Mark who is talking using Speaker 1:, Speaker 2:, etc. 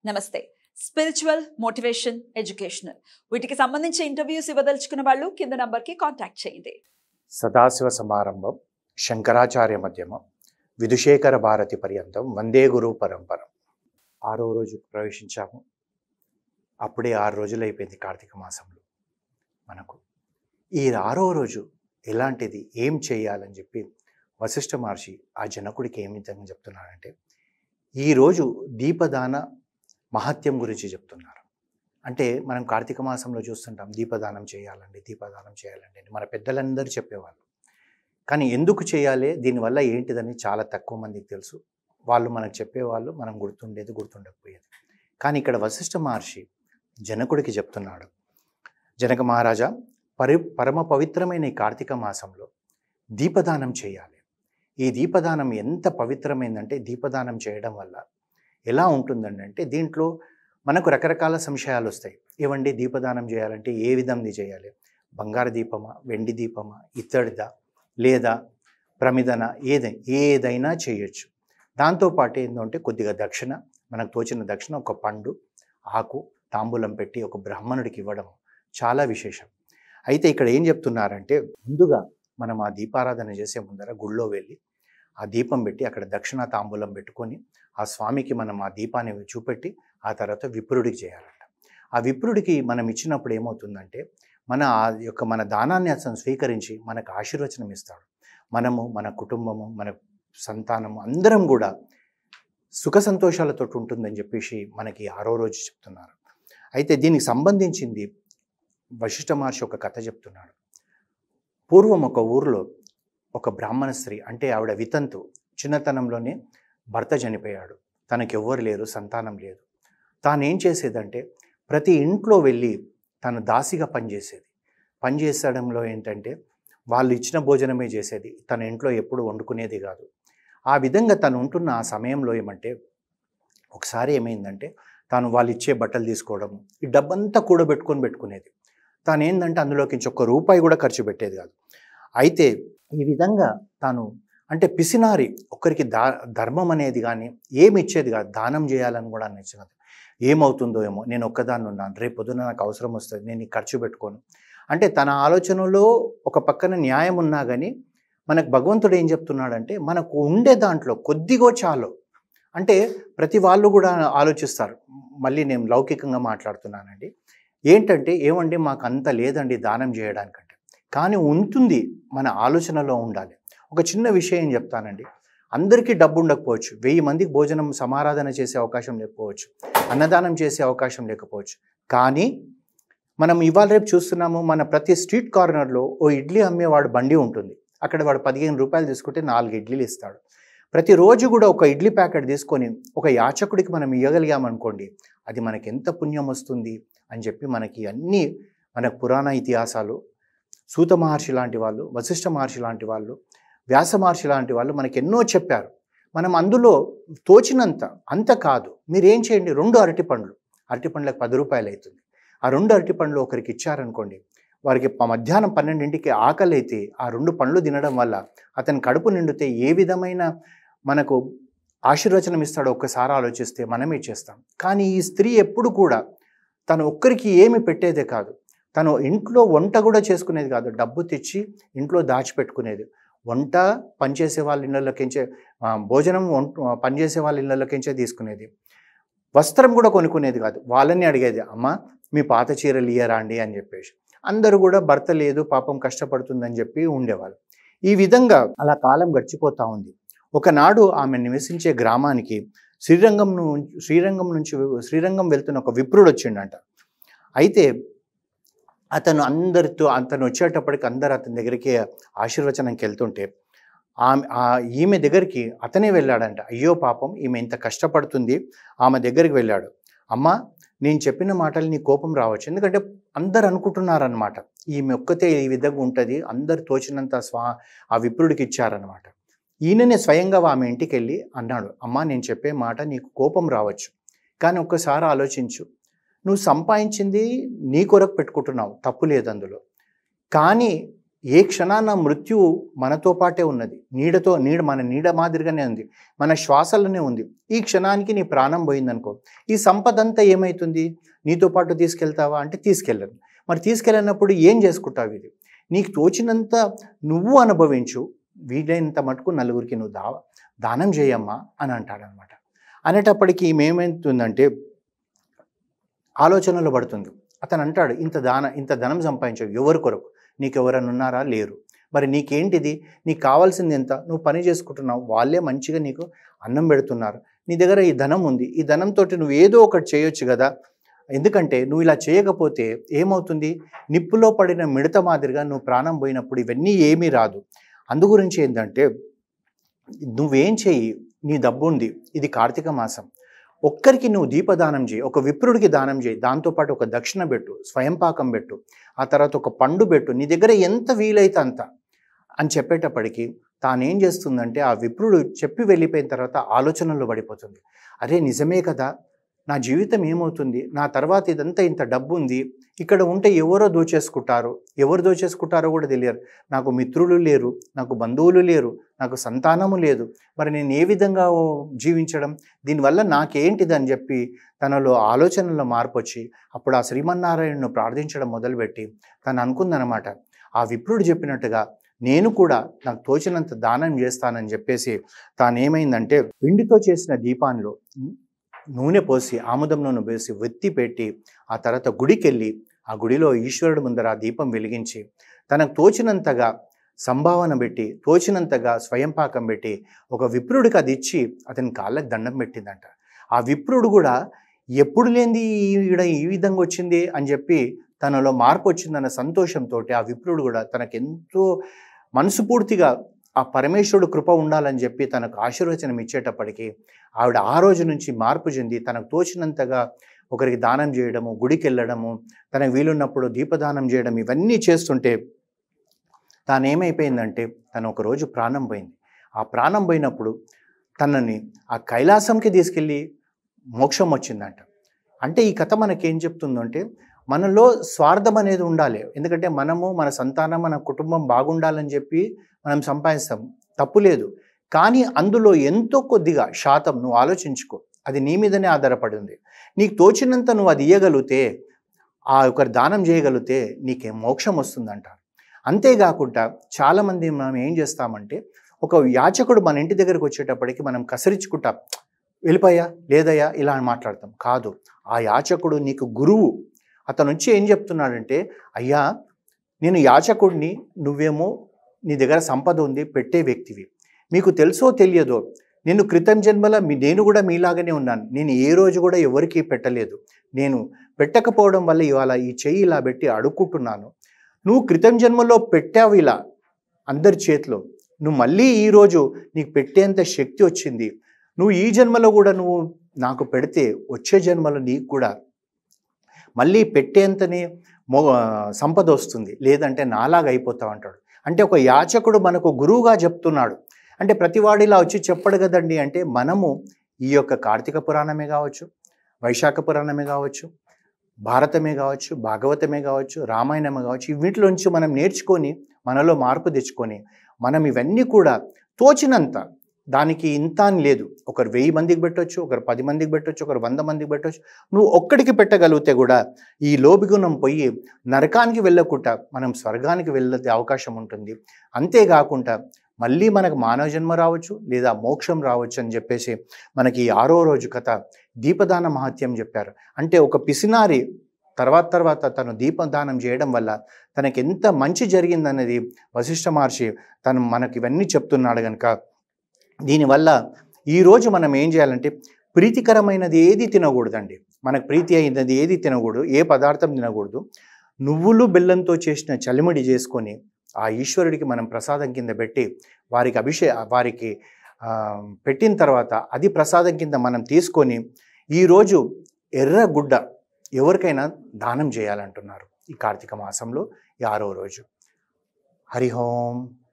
Speaker 1: నమస్తే spiritual motivation educational వీటికి సంబంధించి ఇంటర్వ్యూస్ ఇవ్వదలుచుకున్న వాళ్ళు కింద నంబర్కి కాంటాక్ట్ చేయండి
Speaker 2: సదాశివ సమారంభం శంకరాచార్య మధ్యమం విధుశేఖర భారతి పర్యంతం వందే గురు పరంపరం ఆరో రోజు ప్రవేశించాము అప్పుడే ఆరు రోజులు అయిపోయింది కార్తీక మాసంలో మనకు ఈ ఆరో రోజు ఎలాంటిది ఏం చేయాలని చెప్పి వశిష్ఠ మహర్షి ఆ జనకుడికి ఏం విధంగా చెప్తున్నారంటే ఈరోజు దీపదాన మహత్యం గురించి చెప్తున్నారు అంటే మనం కార్తీక మాసంలో చూస్తుంటాం దీపదానం చేయాలండి దీపదానం చేయాలండి అని మన పెద్దలందరూ చెప్పేవాళ్ళు కానీ ఎందుకు చేయాలి దీనివల్ల ఏంటిదని చాలా తక్కువ మందికి తెలుసు వాళ్ళు మనకు చెప్పేవాళ్ళు మనం గుర్తుండేది గుర్తుండకపోయేది కానీ ఇక్కడ వశిష్ఠ మహర్షి జనకుడికి చెప్తున్నాడు జనక మహారాజా పరి పరమ పవిత్రమైన ఈ కార్తీక మాసంలో దీపదానం చేయాలి ఈ దీపదానం ఎంత పవిత్రమైందంటే దీపదానం చేయడం వల్ల ఎలా ఉంటుందండి అంటే దీంట్లో మనకు రకరకాల సంశయాలు వస్తాయి ఏవండి దీపదానం చేయాలంటే ఏ విధంది చేయాలి బంగారు దీపమా వెండి దీపమా ఇత్తడిదా లేదా ప్రమిదన ఏదై ఏదైనా చేయొచ్చు దాంతోపాటు ఏంటంటే కొద్దిగా దక్షిణ మనకు తోచిన దక్షిణ ఒక పండు ఆకు తాంబూలం పెట్టి ఒక బ్రాహ్మణుడికి ఇవ్వడం చాలా విశేషం అయితే ఇక్కడ ఏం చెప్తున్నారంటే ముందుగా మనం ఆ దీపారాధన చేసే ముందర గుళ్ళో వెళ్ళి ఆ దీపం పెట్టి అక్కడ దక్షిణ తాంబూలం పెట్టుకొని ఆ స్వామికి మనం ఆ దీపాన్ని చూపెట్టి ఆ తర్వాత విప్రుడికి చేయాలంట ఆ విప్రుడికి మనం ఇచ్చినప్పుడు ఏమవుతుందంటే మన ఆ యొక్క మన దానాన్ని అతను స్వీకరించి మనకు ఆశీర్వచనం ఇస్తాడు మనము మన కుటుంబము మన సంతానము అందరం కూడా సుఖ సంతోషాలతో ఉంటుందని చెప్పేసి మనకి ఆరో రోజు చెప్తున్నారు అయితే దీనికి సంబంధించింది వశిష్ఠ మహర్షి ఒక కథ చెప్తున్నాడు పూర్వం ఒక ఊరిలో ఒక బ్రాహ్మణ స్త్రీ అంటే ఆవిడ వితంతు చిన్నతనంలోనే భర్త చనిపోయాడు తనకి ఎవ్వరు లేరు సంతానం లేదు తాను ఏం చేసేదంటే ప్రతి ఇంట్లో వెళ్ళి తను దాసిగా పనిచేసేది పనిచేసడంలో ఏంటంటే వాళ్ళు ఇచ్చిన భోజనమే చేసేది తన ఇంట్లో ఎప్పుడు వండుకునేది కాదు ఆ విధంగా తను ఉంటున్న ఆ సమయంలో ఏమంటే ఒకసారి ఏమైందంటే తాను వాళ్ళు ఇచ్చే బట్టలు తీసుకోవడము ఈ డబ్బంతా కూడబెట్టుకొని పెట్టుకునేది తాను ఏంటంటే అందులోకి ఒక్క రూపాయి కూడా ఖర్చు పెట్టేది కాదు అయితే ఈ విధంగా తాను అంటే పిసినారి ఒక్కరికి దా ధర్మం అనేది కానీ ఏమి ఇచ్చేది కాదు దానం చేయాలని కూడా అనిచ్చేది ఏమవుతుందో ఏమో నేను ఒక్కదాన్ని ఉన్నాను రేపు పొద్దున నాకు అవసరం వస్తుంది నేను ఈ ఖర్చు పెట్టుకోను అంటే తన ఆలోచనలో ఒక పక్కన న్యాయం ఉన్నా కానీ మనకు భగవంతుడు ఏం చెప్తున్నాడంటే మనకు ఉండే దాంట్లో కొద్దిగో చాలు అంటే ప్రతి వాళ్ళు కూడా ఆలోచిస్తారు మళ్ళీ నేను లౌకికంగా మాట్లాడుతున్నానండి ఏంటంటే ఏమండి మాకు అంత లేదండి దానం చేయడానికంటే కానీ ఉంటుంది మన ఆలోచనలో ఉండాలి ఒక చిన్న విషయం చెప్తానండి అందరికీ డబ్బు ఉండకపోవచ్చు వెయ్యి మందికి భోజనం సమారాధన చేసే అవకాశం లేకపోవచ్చు అన్నదానం చేసే అవకాశం లేకపోవచ్చు కానీ మనం ఇవాళ రేపు చూస్తున్నాము మన ప్రతి స్ట్రీట్ కార్నర్లో ఓ ఇడ్లీ అమ్మేవాడు బండి ఉంటుంది అక్కడ వాడు పదిహేను రూపాయలు తీసుకుంటే నాలుగు ఇడ్లీలు ఇస్తాడు ప్రతిరోజు కూడా ఒక ఇడ్లీ ప్యాకెట్ తీసుకొని ఒక యాచకుడికి మనం ఇవ్వగలిగామనుకోండి అది మనకి ఎంత పుణ్యం వస్తుంది అని చెప్పి మనకి అన్ని మన పురాణ ఇతిహాసాలు సూత మహర్షి లాంటి వాళ్ళు వశిష్ఠ మహర్షి లాంటి వాళ్ళు వ్యాస మహర్షి లాంటి వాళ్ళు మనకి ఎన్నో చెప్పారు మనం అందులో తోచినంత అంత కాదు మీరేం చేయండి రెండు అరటి పండ్లు అరటి పండ్లకు పది రూపాయలు అవుతుంది ఆ రెండు అరటి పండ్లు ఒకరికి ఇచ్చారనుకోండి వారికి ప- మధ్యాహ్నం పన్నెండింటికి ఆకలి అయితే ఆ రెండు పండ్లు తినడం వల్ల అతని కడుపు నిండితే ఏ విధమైన మనకు ఆశీర్వచనం ఇస్తాడో ఒక్కసారి ఆలోచిస్తే మనమే చేస్తాం కానీ ఈ స్త్రీ ఎప్పుడు కూడా తను ఒక్కరికి ఏమి పెట్టేదే కాదు తను ఇంట్లో వంట కూడా చేసుకునేది కాదు డబ్బు తెచ్చి ఇంట్లో దాచిపెట్టుకునేది వంట పనిచేసే వాళ్ళ ఇళ్ళలోకించే ఆ, భోజనం వంట పనిచేసే వాళ్ళ ఇళ్ళలోకించే తీసుకునేది వస్త్రం కూడా కొనుక్కునేది కాదు వాళ్ళని అడిగేది అమ్మ మీ పాత చీరలు ఇయ్యరా అండి అని చెప్పేసి అందరూ కూడా భర్త లేదు పాపం కష్టపడుతుందని చెప్పి ఉండేవాళ్ళు ఈ విధంగా అలా కాలం గడిచిపోతా ఉంది ఒకనాడు ఆమె నివసించే గ్రామానికి శ్రీరంగం ను- శ్రీరంగం నుంచి శ్రీరంగం వెళ్తున్న ఒక విప్రుడు వచ్చిండంట అయితే అతను అందరితో అతను వచ్చేటప్పటికి అందరు అతని దగ్గరికి ఆశీర్వచనంకి వెళ్తుంటే ఆమె ఆ ఈమె దగ్గరికి అతనే వెళ్ళాడంట అయ్యో పాపం ఈమె ఇంత కష్టపడుతుంది ఆమె దగ్గరికి వెళ్ళాడు అమ్మ నేను చెప్పిన మాటలు నీ కోపం రావచ్చు ఎందుకంటే అందరు అనుకుంటున్నారనమాట ఈమె ఒక్కతే ఈ విధంగా ఉంటుంది అందరు తోచినంత స్వా ఆ విప్రుడికి ఇచ్చారనమాట ఈయననే స్వయంగా ఆమె ఇంటికి వెళ్ళి అన్నాడు అమ్మా నేను చెప్పే మాట నీకు కోపం రావచ్చు కానీ ఒక్కసారి ఆలోచించు నువ్వు సంపాదించింది నీ కొరకు పెట్టుకుంటున్నావు తప్పు లేదు అందులో కానీ ఏ క్షణాన మృత్యువు మనతో పాటే ఉన్నది నీడతో నీడ మన నీడ మాదిరిగానే ఉంది మన శ్వాసలోనే ఉంది ఈ క్షణానికి నీ ప్రాణం పోయిందనుకో ఈ సంపద అంతా ఏమవుతుంది నీతో పాటు తీసుకెళ్తావా అంటే తీసుకెళ్ళను మరి తీసుకెళ్ళినప్పుడు ఏం చేసుకుంటావు ఇది నీకు తోచినంత నువ్వు అనుభవించు వీలైనంత మటుకు నలుగురికి నువ్వు దా దానం చేయమ్మా అని అంటాడనమాట అనేటప్పటికీ ఏమేమవుతుందంటే ఆలోచనలో పడుతుంది అతను అంటాడు ఇంత దాన ఇంత ధనం సంపాదించావు ఎవరి కొరకు నీకు ఎవరైనా ఉన్నారా లేరు మరి నీకేంటిది నీకు కావాల్సింది ఎంత నువ్వు పని చేసుకుంటున్నావు వాళ్ళే మంచిగా నీకు అన్నం పెడుతున్నారు నీ దగ్గర ఈ ధనం ఉంది ఈ ధనంతో నువ్వు ఏదో ఒకటి చేయొచ్చు కదా ఎందుకంటే నువ్వు ఇలా చేయకపోతే ఏమవుతుంది నిప్పులో పడిన మిడత మాదిరిగా నువ్వు ప్రాణం పోయినప్పుడు ఇవన్నీ ఏమీ రాదు అందు గురించి ఏంటంటే నువ్వేం చెయ్యి నీ డబ్బు ఉంది ఇది కార్తీక మాసం ఒక్కరికి నువ్వు దీపదానం చేయి ఒక విప్రుడికి దానం చేయి దాంతోపాటు ఒక దక్షిణ పెట్టు స్వయం పాకం పెట్టు ఆ తర్వాత ఒక పండు పెట్టు నీ దగ్గర ఎంత వీలైతే అంత అని చెప్పేటప్పటికి తానేం చేస్తుందంటే ఆ విప్రుడు చెప్పి వెళ్ళిపోయిన తర్వాత ఆలోచనలో పడిపోతుంది అరే నిజమే కదా నా జీవితం ఏమవుతుంది నా తర్వాత ఇదంతా ఇంత డబ్బు ఉంది ఇక్కడ ఉంటే ఎవరో దోచేసుకుంటారు ఎవరు దోచేసుకుంటారో కూడా తెలియరు నాకు మిత్రులు లేరు నాకు బంధువులు లేరు నాకు సంతానము లేదు మరి నేను ఏ విధంగా ఓ జీవించడం దీనివల్ల నాకేంటిది అని చెప్పి తనలో ఆలోచనలో మార్పు వచ్చి అప్పుడు ఆ శ్రీమన్నారాయణను ప్రార్థించడం మొదలుపెట్టి తను అనుకుందనమాట ఆ విప్రుడు చెప్పినట్టుగా నేను కూడా నాకు తోచినంత దానం చేస్తానని చెప్పేసి తానేమైందంటే పిండితో చేసిన దీపాన్లో నూనె పోసి ఆముదం నూనె పోసి వెత్తి పెట్టి ఆ తర్వాత గుడికి వెళ్ళి ఆ గుడిలో ఈశ్వరుడు ముందర ఆ దీపం వెలిగించి తనకు తోచినంతగా సంభావన పెట్టి తోచినంతగా స్వయం పాకం పెట్టి ఒక విప్రుడికి అది ఇచ్చి అతని కాళ్ళకి దండం పెట్టిందంట ఆ విప్రుడు కూడా ఎప్పుడు లేనిది ఈడ ఈ విధంగా వచ్చింది అని చెప్పి తనలో మార్పు వచ్చిందన్న సంతోషంతో ఆ విప్రుడు కూడా తనకెంతో మనసు పూర్తిగా ఆ పరమేశ్వరుడు కృప ఉండాలని చెప్పి తనకు ఆశీర్వచనం ఇచ్చేటప్పటికీ ఆవిడ ఆ రోజు నుంచి మార్పు చెంది తనకు తోచినంతగా ఒకరికి దానం చేయడము గుడికి వెళ్ళడము తనకు వీలున్నప్పుడు దీపదానం చేయడం ఇవన్నీ చేస్తుంటే తాను ఏమైపోయిందంటే తను ఒకరోజు ప్రాణం పోయింది ఆ ప్రాణం పోయినప్పుడు తనని ఆ కైలాసంకి తీసుకెళ్ళి మోక్షం వచ్చిందంట అంటే ఈ కథ మనకేం చెప్తుందంటే మనలో స్వార్థం అనేది ఉండాలి ఎందుకంటే మనము మన సంతానం మన కుటుంబం బాగుండాలని చెప్పి మనం సంపాదిస్తాం తప్పు లేదు కానీ అందులో ఎంతో కొద్దిగా శాతం నువ్వు ఆలోచించుకో అది నీ మీదనే ఆధారపడి ఉంది నీకు తోచినంత నువ్వు అది ఇయ్యగలిగితే ఆ ఒకరి దానం చేయగలిగితే నీకే మోక్షం వస్తుందంటారు అంతేకాకుండా చాలామంది మనం ఏం చేస్తామంటే ఒక యాచకుడు మన ఇంటి దగ్గరికి వచ్చేటప్పటికి మనం కసరించుకుంటాం వెళ్ళిపోయా లేదయ్యా ఇలా అని మాట్లాడతాం కాదు ఆ యాచకుడు నీకు గురువు అతను వచ్చి ఏం చెప్తున్నాడంటే అయ్యా నేను యాచకుడిని నువ్వేమో నీ దగ్గర సంపద ఉంది పెట్టే వ్యక్తివి మీకు తెలుసో తెలియదో నేను క్రితం జన్మల మీ నేను కూడా మీలాగానే ఉన్నాను నేను ఏ రోజు కూడా ఎవరికీ పెట్టలేదు నేను పెట్టకపోవడం వల్ల ఇవాళ ఈ చెయ్యి ఇలా పెట్టి అడుక్కుంటున్నాను నువ్వు క్రితం జన్మలో పెట్టావు ఇలా అందరి చేతిలో నువ్వు మళ్ళీ ఈరోజు నీకు పెట్టేంత శక్తి వచ్చింది నువ్వు ఈ జన్మలో కూడా నువ్వు నాకు పెడితే వచ్చే జన్మలో నీకు కూడా మళ్ళీ పెట్టేంతనే మో సంపద వస్తుంది లేదంటే నాలాగా అయిపోతావు అంటాడు అంటే ఒక యాచకుడు మనకు గురువుగా చెప్తున్నాడు అంటే ప్రతివాడు ఇలా వచ్చి చెప్పడు కదండి అంటే మనము ఈ యొక్క కార్తీక పురాణమే కావచ్చు వైశాఖ పురాణమే కావచ్చు భారతమే కావచ్చు భాగవతమే కావచ్చు రామాయణమే కావచ్చు వీటిలోంచి మనం నేర్చుకొని మనలో మార్పు తెచ్చుకొని మనం ఇవన్నీ కూడా తోచినంత దానికి ఇంత అని లేదు ఒకరు వెయ్యి మందికి పెట్టొచ్చు ఒకరు పది మందికి పెట్టొచ్చు ఒకరు వంద మందికి పెట్టొచ్చు నువ్వు ఒక్కడికి పెట్టగలిగితే కూడా ఈ లోభిగుణం పోయి నరకానికి వెళ్ళకుండా మనం స్వర్గానికి వెళ్ళే అవకాశం ఉంటుంది అంతేకాకుండా మళ్ళీ మనకు మానవ జన్మ రావచ్చు లేదా మోక్షం రావచ్చు అని చెప్పేసి మనకి ఈ ఆరో రోజు కథ దీపదాన మహత్యం చెప్పారు అంటే ఒక పిసినారి తర్వాత తర్వాత తను దీపదానం చేయడం వల్ల తనకి ఎంత మంచి జరిగిందనేది వశిష్ఠ మహర్షి తను మనకి ఇవన్నీ చెప్తున్నాడు కనుక దీనివల్ల ఈరోజు మనం ఏం చేయాలంటే ప్రీతికరమైనది ఏది తినకూడదండి మనకు ప్రీతి అయినది ఏది తినకూడదు ఏ పదార్థం తినకూడదు నువ్వులు బెల్లంతో చేసిన చలిమిడి చేసుకొని ఆ ఈశ్వరుడికి మనం ప్రసాదం కింద పెట్టి వారికి అభిషే వారికి ఆ, పెట్టిన తర్వాత అది ప్రసాదం కింద మనం తీసుకొని ఈరోజు ఎర్ర గుడ్డ ఎవరికైనా దానం చేయాలంటున్నారు ఈ కార్తీక మాసంలో ఈ ఆరో రోజు హరి ఓం